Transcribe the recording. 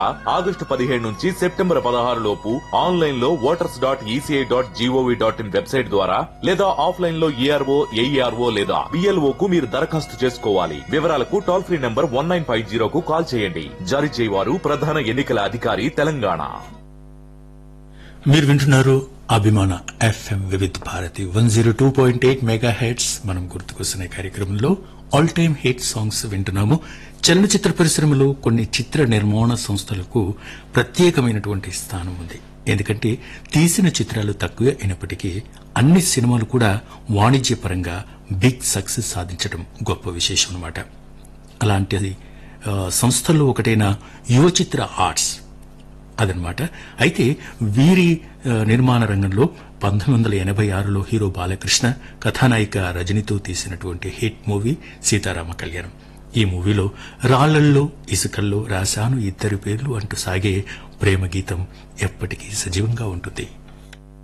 August పదిహేడు నుంచి September పదహారు లోపు ఆన్లైన్ లో voters dot ECI dot GOV dot in website ద్వారా లేదా ఆఫ్లైన్ లో ఈఆర్ఓ ఏఈఆర్ఓ లేదా బిఎల్ఓ కు మీరు దరఖాస్తు చేసుకోవాలి వివరాలకు toll free number one nine five జీరోకు కాల్ చేయండి జారీ చేయవారు ప్రధాన ఎన్నికల అధికారి తెలంగాణ మీరు వింటున్నారు అభిమాన FM Vividh Bharati one zero two point eight megahertz మనం గుర్తుకొస్తున్న ఈ కార్యక్రమంలో ఆల్ టైమ్ హిట్ సాంగ్స్ వింటున్నాము చలనచిత్ర పరిశ్రమలో కొన్ని చిత్ర నిర్మాణ సంస్థలకు ప్రత్యేకమైనటువంటి స్థానం ఉంది ఎందుకంటే తీసిన చిత్రాలు తక్కువే అయినప్పటికీ అన్ని సినిమాలు కూడా వాణిజ్యపరంగా బిగ్ సక్సెస్ సాధించడం గొప్ప విశేషం అన్నమాట అలాంటిది ఆ, సంస్థల్లో ఒకటైన యువచిత్ర ఆర్ట్స్ అదనమాట అయితే వీరి ఆ, నిర్మాణ రంగంలో పంతొమ్మిది వందల ఎనభై ఆరులో హీరో బాలకృష్ణ కథానాయిక రజనితో తీసినటువంటి హిట్ మూవీ సీతారామ కళ్యాణం ఈ మూవీలో రాళ్లల్లో ఇసుకల్లో రాశాను ఇద్దరి పేర్లు అంటూ సాగే ప్రేమ గీతం ఎప్పటికీ సజీవంగా ఉంటుంది